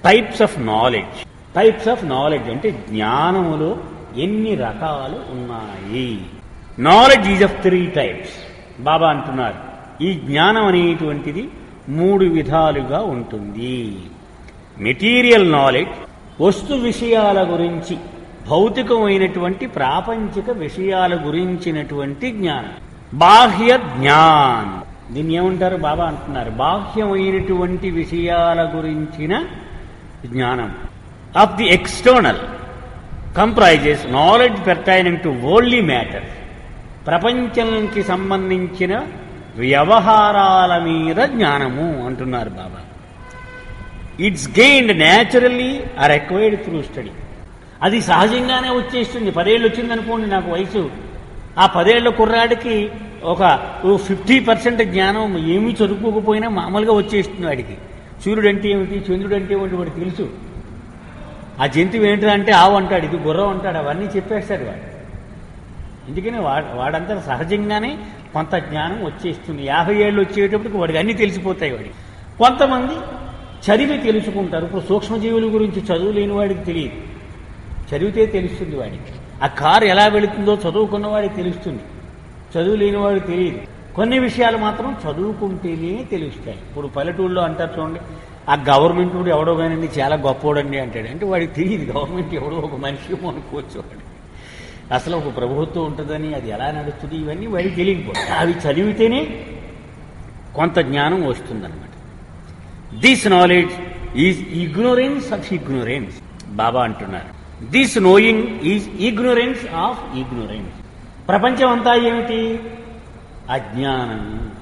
Types of knowledge types of knowledge అంటే జ్ఞానములో ఎన్ని రకాలు ఉన్నాయి knowledge is of three types Baba అంటున్నారు ఈ జ్ఞానం అనేటువంటిది మూడు విధాలుగా ఉంటుంది మెటీరియల్ నాలెడ్జ్ వస్తు విషయాల గురించి భౌతికమైనటువంటి ప్రాపంచిక విషయాల గురించినటువంటి జ్ఞానం బాహ్య జ్ఞానం దీన్ని ఏమంటారు బాబా అంటున్నారు బాహ్యమైనటువంటి విషయాల గురించిన జ్ఞానం of the external comprises knowledge pertaining to worldly matter ప్రపంచానికి సంబంధించిన వ్యవహారాల మీద జ్ఞానము అంటున్నారు Baba it's gained naturally or acquired through study అది సహజంగానే వచ్చేస్తుంది పదేళ్ళు వచ్చింది అనుకోండి నాకు వయసు ఆ పదేళ్ల కుర్రాడికి ఒక ఫిఫ్టీ పర్సెంట్ జ్ఞానం ఏమీ చదువుకోకపోయినా మామూలుగా వచ్చేస్తుంది వాడికి సూర్యుడు అంటే ఏమిటి చంద్రుడు అంటే ఏమిటి వాడికి తెలుసు ఆ జంతువు ఏంటి అంటే ఆవు అంటాడు ఇది గుర్రం అంటాడు అవన్నీ చెప్పేస్తాడు వాడు ఎందుకని వాడు వాడంతా సహజంగానే కొంత జ్ఞానం వచ్చేస్తుంది యాభై ఏళ్ళు వచ్చేటప్పటికి వాడికి అన్నీ తెలిసిపోతాయి వాడికి కొంతమంది చదివి తెలుసుకుంటారు ఇప్పుడు సూక్ష్మజీవుల గురించి చదువు లేని వాడికి తెలియదు చదివితే తెలుస్తుంది వాడికి ఆ కారు ఎలా వెళుతుందో చదువుకున్న వాడికి తెలుస్తుంది చదువు లేని వాడికి తెలియదు కొన్ని విషయాలు మాత్రం చదువుకుంటేనే తెలుస్తాయి ఇప్పుడు పల్లెటూళ్ళలో అంటారు చూడండి ఆ గవర్నమెంట్ వాడు ఎవడో కానండి చాలా గొప్పోడండి అంటాడు అంటే వాడికి తెలియదు గవర్నమెంట్ ఎవడో ఒక మనిషి అనుకోవచ్చు వాడు అసలు ఒక ప్రభుత్వం ఉంటుందని అది ఎలా నడుస్తుంది ఇవన్నీ వాడికి తెలియకపోతే అవి చదివితేనే కొంత జ్ఞానం వస్తుందన్నమాట this knowledge is ignorance of ignorance Baba అంటున్నారు this knowing is ignorance of ignorance ప్రపంచం అంతా ఏమిటి అజ్ఞానం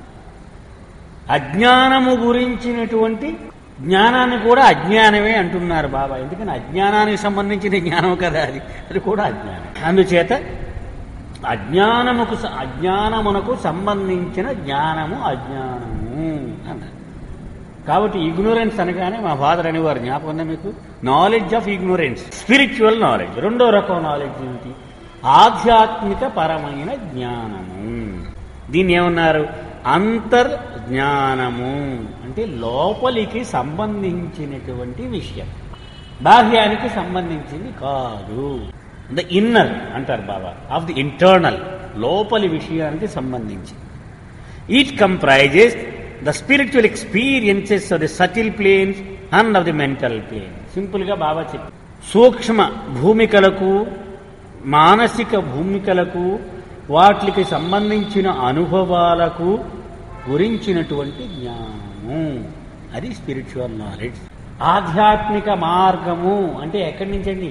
అజ్ఞానము గురించినటువంటి జ్ఞానాన్ని కూడా అజ్ఞానమే అంటున్నారు బాబా ఎందుకని అజ్ఞానానికి సంబంధించిన జ్ఞానం కదా అది అది కూడా అజ్ఞానం అందుచేత అజ్ఞానముకు స- అజ్ఞానమునకు సంబంధించిన జ్ఞానము అజ్ఞానము అన్నారు కాబట్టి ఇగ్నోరెన్స్ అనగానే మా ఫాదర్ అనేవారు జ్ఞాపకం ఉందా మీకు knowledge of ignorance spiritual knowledge రెండో రకం నాలెడ్జ్ ఏమిటి ఆధ్యాత్మిక పరమైన జ్ఞానము దీన్ని ఏమన్నారు అంతర్ జ్ఞానము అంటే లోపలికి సంబంధించినటువంటి విషయం బాహ్యానికి సంబంధించింది కాదు ద ఇన్నర్ అంటారు బాబా ఆఫ్ ది ఇంటర్నల్ లోపలి విషయానికి సంబంధించి it comprises the spiritual experiences of the subtle planes and of the mental plane simple గా బాబా చెప్పి సూక్ష్మ భూమికలకు మానసిక భూమికలకు వాటికి సంబంధించిన అనుభవాలకు గురించినటువంటి జ్ఞానము అది స్పిరిచువల్ నాలెడ్జ్ ఆధ్యాత్మిక మార్గము అంటే ఎక్కడి నుంచండి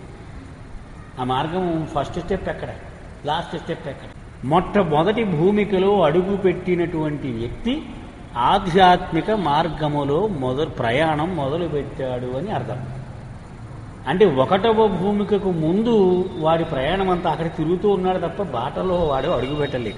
ఆ మార్గం ఫస్ట్ స్టెప్ ఎక్కడ లాస్ట్ స్టెప్ ఎక్కడ మొట్టమొదటి భూమికలో అడుగు పెట్టినటువంటి వ్యక్తి ఆధ్యాత్మిక మార్గములో మొదలు ప్రయాణం మొదలు పెట్టాడు అని అర్థం అంటే ఒకటవ భూమికకు ముందు వాడి ప్రయాణం అంతా అక్కడ తిరుగుతూ ఉన్నాడు తప్ప బాటలో వాడు అడుగు పెట్టలేదు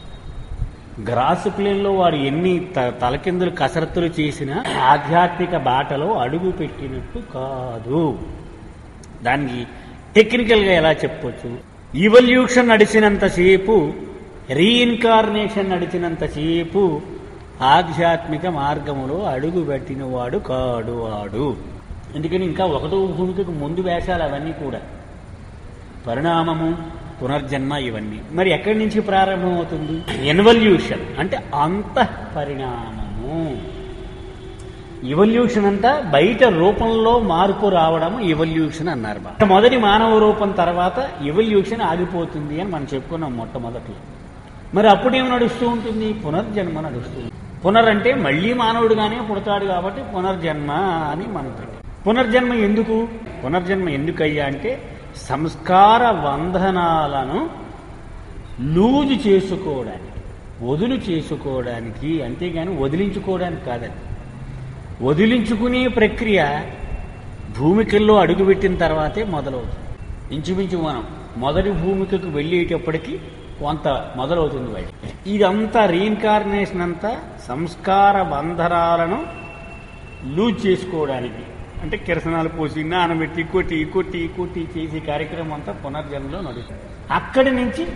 గ్రాస్ ప్లేన్లో వాడు ఎన్ని త- తలకిందులు కసరత్తులు చేసినా ఆధ్యాత్మిక బాటలో అడుగు పెట్టినట్టు కాదు దానికి టెక్నికల్గా ఎలా చెప్పొచ్చు ఇవల్యూషన్ నడిచినంతసేపు రీఇన్కార్నేషన్ నడిచినంతసేపు ఆధ్యాత్మిక మార్గములో అడుగు పెట్టిన వాడు కాడు వాడు ఎందుకని ఇంకా ఒకటో భూమికకు ముందు వేషాలు అవన్నీ కూడా పరిణామము పునర్జన్మ ఇవన్నీ మరి ఎక్కడి నుంచి ప్రారంభమవుతుంది ఎన్వల్యూషన్ అంటే అంతః పరిణామము ఇవల్యూషన్ అంతా బయట రూపంలో మార్పు రావడం ఇవల్యూషన్ అన్నారు బా. మొదటి మానవ రూపం తర్వాత ఇవల్యూషన్ ఆగిపోతుంది అని మనం చెప్పుకున్నాం మొట్టమొదట్లో మరి అప్పుడేం నడుస్తూ ఉంటుంది పునర్జన్మ నడుస్తుంది పునర్ అంటే మళ్ళీ మానవుడుగానే పుడతాడు కాబట్టి పునర్జన్మ అని మనం పెట్టాం పునర్జన్మ ఎందుకు పునర్జన్మ ఎందుకయ్యా అంటే సంస్కార బంధనాలను లూజు చేసుకోవడానికి వదులు చేసుకోవడానికి అంతేగాని వదిలించుకోవడానికి కాదండి వదిలించుకునే ప్రక్రియ భూమికల్లో అడుగుపెట్టిన తర్వాతే మొదలవుతుంది ఇంచుమించు మనం మొదటి భూమికకు వెళ్ళేటప్పటికి కొంత మొదలవుతుంది బయట ఇదంతా రీఇన్కార్నేషన్ అంతా సంస్కార బంధనాలను లూజ్ చేసుకోవడానికి అంటే కిరసనాలు పోసి నానబెట్టి కొట్టి కొట్టి కొట్టి చేసే కార్యక్రమం అంతా పునర్జన్మలో నడుస్తుంది అక్కడి నుంచి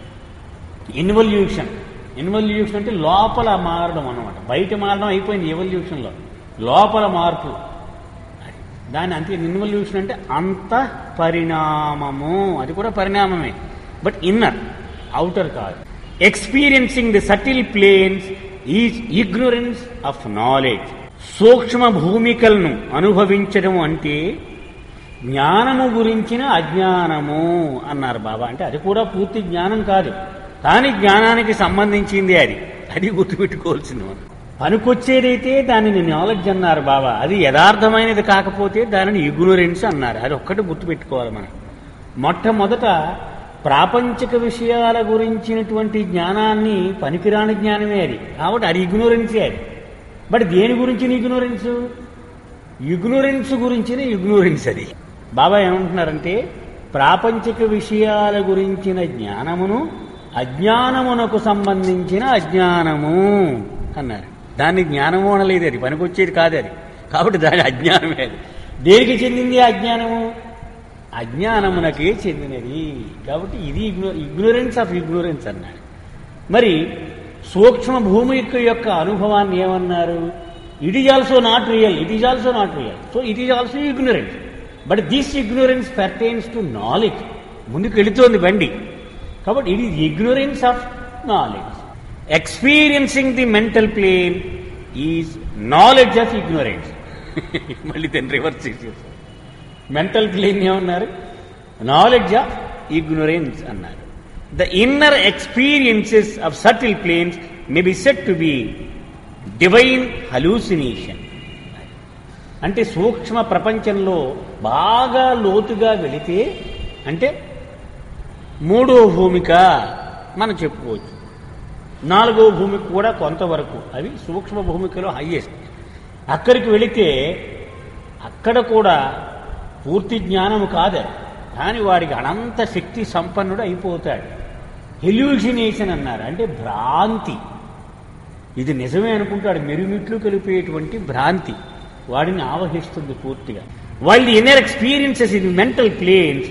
ఇన్వల్యూషన్ ఇన్వల్యూషన్ అంటే లోపల మారడం అన్నమాట బయట మారడం అయిపోయింది ఎవల్యూషన్లో లోపల మార్పు దాని అంతే ఇన్వల్యూషన్ అంటే అంత పరిణామము అది కూడా పరిణామమే బట్ ఇన్నర్ అవుటర్ కాదు experiencing the subtle planes is ignorance of knowledge సూక్ష్మ భూమికలను అనుభవించడం అంటే జ్ఞానము గురించిన అజ్ఞానము అన్నారు బాబా అంటే అది కూడా పూర్తి జ్ఞానం కాదు కానీ జ్ఞానానికి సంబంధించింది అది అది గుర్తుపెట్టుకోవాల్సింది మనం పనికొచ్చేదైతే దానిని నాలెడ్జ్ అన్నారు బాబా అది యథార్థమైనది కాకపోతే దానిని ఇగ్నోరెన్స్ అన్నారు అది ఒక్కటి గుర్తుపెట్టుకోవాలి మనం మొట్టమొదట ప్రాపంచిక విషయాల గురించినటువంటి జ్ఞానాన్ని పనికిరాని జ్ఞానమే అది కాబట్టి అది ఇగ్నోరెన్సే అది బట్ దేని గురించిన ఇగ్నోరెన్స్ ఇగ్నోరెన్స్ గురించిన ఇగ్నోరెన్స్ అది బాబా ఏమంటున్నారంటే ప్రాపంచిక విషయాల గురించిన జ్ఞానమును అజ్ఞానమునకు సంబంధించిన అజ్ఞానము అన్నారు దాన్ని జ్ఞానము అనలేదు అది పనికొచ్చేది కాదు అది కాబట్టి దాని అజ్ఞానమే అది దేనికి చెందింది ఆ అజ్ఞానము అజ్ఞానమునకే చెందినది కాబట్టి ఇది ఇగ్నో ఇగ్నోరెన్స్ ఆఫ్ ఇగ్నోరెన్స్ అన్నాడు మరి సూక్ష్మ భూమి యొక్క అనుభవాన్ని ఏమన్నారు it is also not real it is also not real so it is also ignorance but this ignorance pertains to knowledge ముందుకు వెళుతోంది బండి కాబట్టి it is ignorance of knowledge experiencing the mental plane is knowledge of ignorance మళ్ళీ దాన్ని reverse చేసేసారు mental plane ఏమన్నారు knowledge of ignorance అన్నారు the inner experiences of subtle planes may be said to be divine hallucination అంటే సూక్ష్మ ప్రపంచంలో బాగా లోతుగా వెళితే అంటే మూడో భూమిక మనం చెప్పుకోవచ్చు నాలుగో భూమిక కూడా కొంతవరకు అవి సూక్ష్మ భూమికలో హయ్యెస్ట్ అక్కడికి వెళితే అక్కడ కూడా పూర్తి జ్ఞానము కాదు అది. కానీ వాడికి అనంత శక్తి సంపన్నుడు అయిపోతాడు హెల్యూసినేషన్ అన్నారు అంటే భ్రాంతి ఇది నిజమే అనుకుంటాడు మెరుమిట్లు కలిపేటువంటి భ్రాంతి వాడిని ఆవహిస్తుంది పూర్తిగా while the inner experiences in mental planes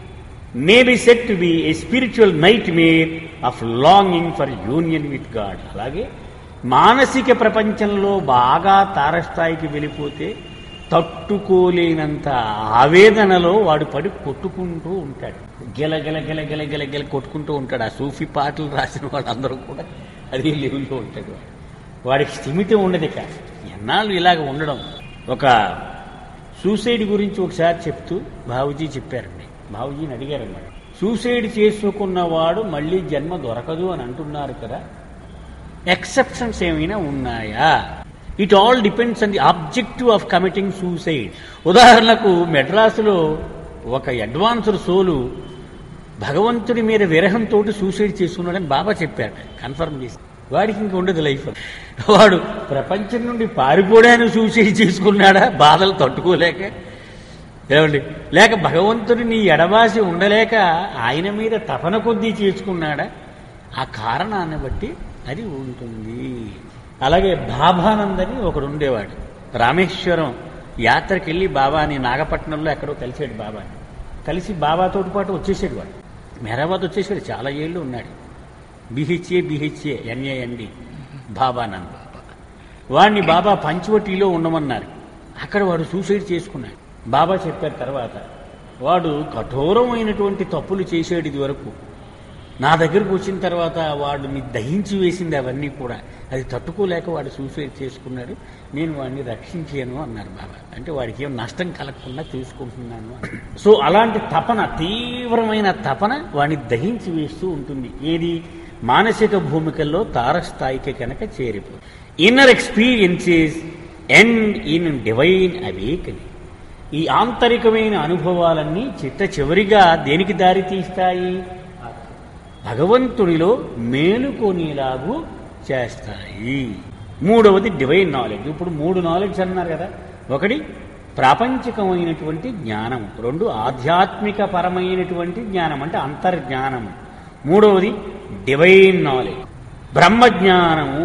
may be said to be a spiritual nightmare of longing for union with God అలాగే మానసిక ప్రపంచంలో బాగా తారస్థాయికి వెళ్ళిపోతే తట్టుకోలేనంత ఆవేదనలో వాడు పడి కొట్టుకుంటూ ఉంటాడు గెల గెల గెల గెల గెల గెల కొట్టుకుంటూ ఉంటాడు ఆ సూఫీ పాటలు రాసిన వాళ్ళందరూ కూడా అదే లెవెల్లో ఉంటాడు వాడు వాడికి స్థిమితం ఉండదు ఇక ఎన్నాళ్ళు ఇలాగ ఉండడం ఒక సూసైడ్ గురించి ఒకసారి చెప్తూ బాబుజీ చెప్పారండి బాబుజీని అడిగారన్నమాట సూసైడ్ చేసుకున్నవాడు మళ్ళీ జన్మ దొరకదు అని అంటున్నారు కదా ఎక్సెప్షన్స్ ఏమైనా ఉన్నాయా it all depends on the objective of committing suicide ఉదాహరణకు మెడ్రాసులో ఒక అడ్వాన్స్డ్ సోలు భగవంతుడి మీద విరహంతో సూసైడ్ చేసుకున్నాడని బాబా చెప్పాడు కన్ఫర్మ్ చేసి వాడికి ఇంక ఉండదు లైఫ్ వాడు ప్రపంచం నుండి పారిపోవడానికి సూసైడ్ చేసుకున్నాడా బాధలు తట్టుకోలేక ఏమండి లేక భగవంతుడిని ఎడబాసి ఉండలేక ఆయన మీద తపన కొద్దీ చేసుకున్నాడా ఆ కారణాన్ని బట్టి అది ఉంటుంది అలాగే బాబానందని ఒకడు ఉండేవాడు రామేశ్వరం యాత్రకి వెళ్ళి బాబాని నాగపట్నంలో ఎక్కడో కలిసాడు బాబాని కలిసి బాబాతోటి పాటు వచ్చేసాడు వాడు మెహరాబాద్ వచ్చేసాడు చాలా ఏళ్ళు ఉన్నాడు బిహెచ్ఏ బిహెచ్ఏ ఎన్ఏఎన్డి బాబానంద్ వాడిని బాబా పంచవటిలో ఉండమన్నారు అక్కడ వాడు సూసైడ్ చేసుకున్నాడు బాబా చెప్పారు తర్వాత వాడు కఠోరమైనటువంటి తప్పులు చేసాడు ఇది వరకు నా దగ్గరకు వచ్చిన తర్వాత వాడిని దహించి వేసింది అవన్నీ కూడా అది తట్టుకోలేక వాడు సూసైడ్ చేసుకున్నాడు నేను వాడిని రక్షించాను అన్నారు బాబా అంటే వాడికి ఏం నష్టం కలగకుండా చూసుకుంటున్నాను అన్నారు. సో అలాంటి తపన తీవ్రమైన తపన వాడిని దహించి వేస్తూ ఉంటుంది ఏది మానసిక భూమికల్లో తారస్థాయికి కనుక చేరిపో inner experiences end in divine awakening ఈ ఆంతరికమైన అనుభవాలన్నీ చిట్ట చివరిగా దేనికి దారి తీస్తాయి భగవంతుడిలో మేలుకొనేలాగు చేస్తాయి మూడవది డివైన్ నాలెడ్జ్ ఇప్పుడు మూడు నాలెడ్జ్ అన్నారు కదా ఒకటి ప్రాపంచికమైనటువంటి జ్ఞానం రెండు ఆధ్యాత్మిక పరమైనటువంటి జ్ఞానం అంటే అంతర్జ్ఞానం మూడవది డివైన్ నాలెడ్జ్ బ్రహ్మజ్ఞానము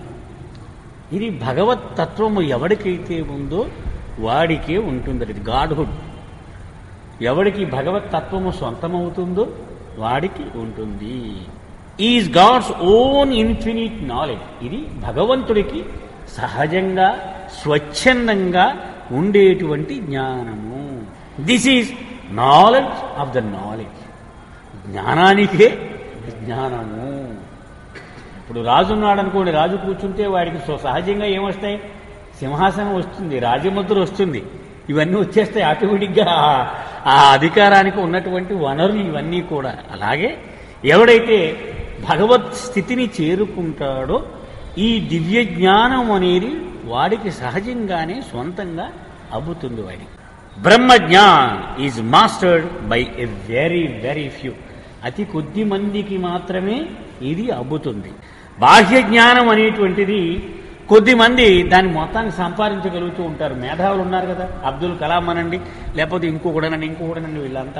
ఇది భగవత్ తత్వము ఎవరికైతే ఉందో వాడికే ఉంటుంది అది గాడ్హుడ్ ఎవడికి భగవత్ తత్వము సొంతమవుతుందో వాడికి ఉంటుంది is God's own infinite knowledge ఇది భగవంతుడికి సహజంగా స్వచ్ఛందంగా ఉండేటువంటి జ్ఞానము this is knowledge of the knowledge జ్ఞానానికే జ్ఞానము ఇప్పుడు రాజు ఉన్నాడు అనుకోండి రాజు కూర్చుంటే వాడికి స్వ- సహజంగా ఏమొస్తాయి సింహాసనం వస్తుంది రాజముద్ర వస్తుంది ఇవన్నీ వచ్చేస్తాయి ఆటోమేటిక్గా ఆ- ఆ అధికారానికి ఉన్నటువంటి వనరులు ఇవన్నీ కూడా అలాగే ఎవడైతే భగవత్ స్థితిని చేరుకుంటాడో ఈ దివ్య జ్ఞానం అనేది వాడికి సహజంగానే సొంతంగా అబ్బుతుంది వాడికి Brahmajnan is mastered by a very very few అతి కొద్ది మందికి మాత్రమే ఇది అబ్బుతుంది బాహ్య జ్ఞానం అనేటువంటిది కొద్ది మంది దాని మొత్తాన్ని సంపాదించగలుగుతూ ఉంటారు మేధావులు ఉన్నారు కదా అబ్దుల్ కలాం అనండి లేకపోతే ఇంకొకడనండి ఇంకొకడనండి వీళ్ళంతా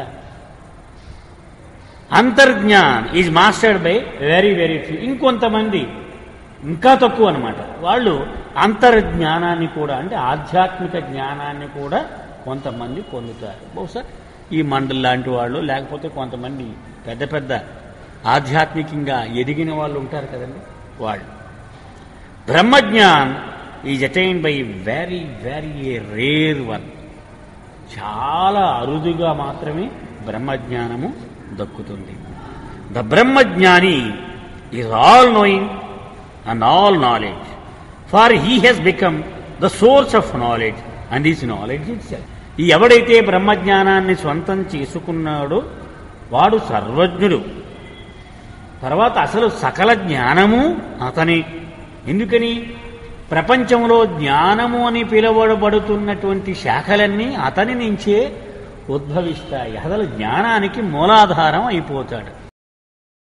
Antarjnan is mastered by very very few ఇంకొంతమంది ఇంకా తక్కువ అనమాట వాళ్ళు అంతర్జ్ఞానాన్ని కూడా అంటే ఆధ్యాత్మిక జ్ఞానాన్ని కూడా కొంతమంది పొందుతారు బహుశా ఈ మండల్ లాంటి వాళ్ళు లేకపోతే కొంతమంది పెద్ద పెద్ద ఆధ్యాత్మికంగా ఎదిగిన వాళ్ళు ఉంటారు కదండి వాళ్ళు Brahmajnan is attain by very very rare one చాలా అరుదుగా మాత్రమే బ్రహ్మజ్ఞానము దక్కుతుంది the Brahmajnani is all knowing and all knowledge for he has become the source of knowledge and is knowledge it ఈ ఎవడైతే బ్రహ్మజ్ఞానాన్ని సొంతం చేసుకున్నాడో వాడు సర్వజ్ఞుడు తర్వాత అసలు సకల జ్ఞానము అతని ఎందుకని ప్రపంచంలో జ్ఞానము అని పిలువబడుతున్నటువంటి శాఖలన్నీ అతని నుంచే ఉద్భవిస్తాయి అసలు జ్ఞానానికి మూలాధారం అయిపోతాడు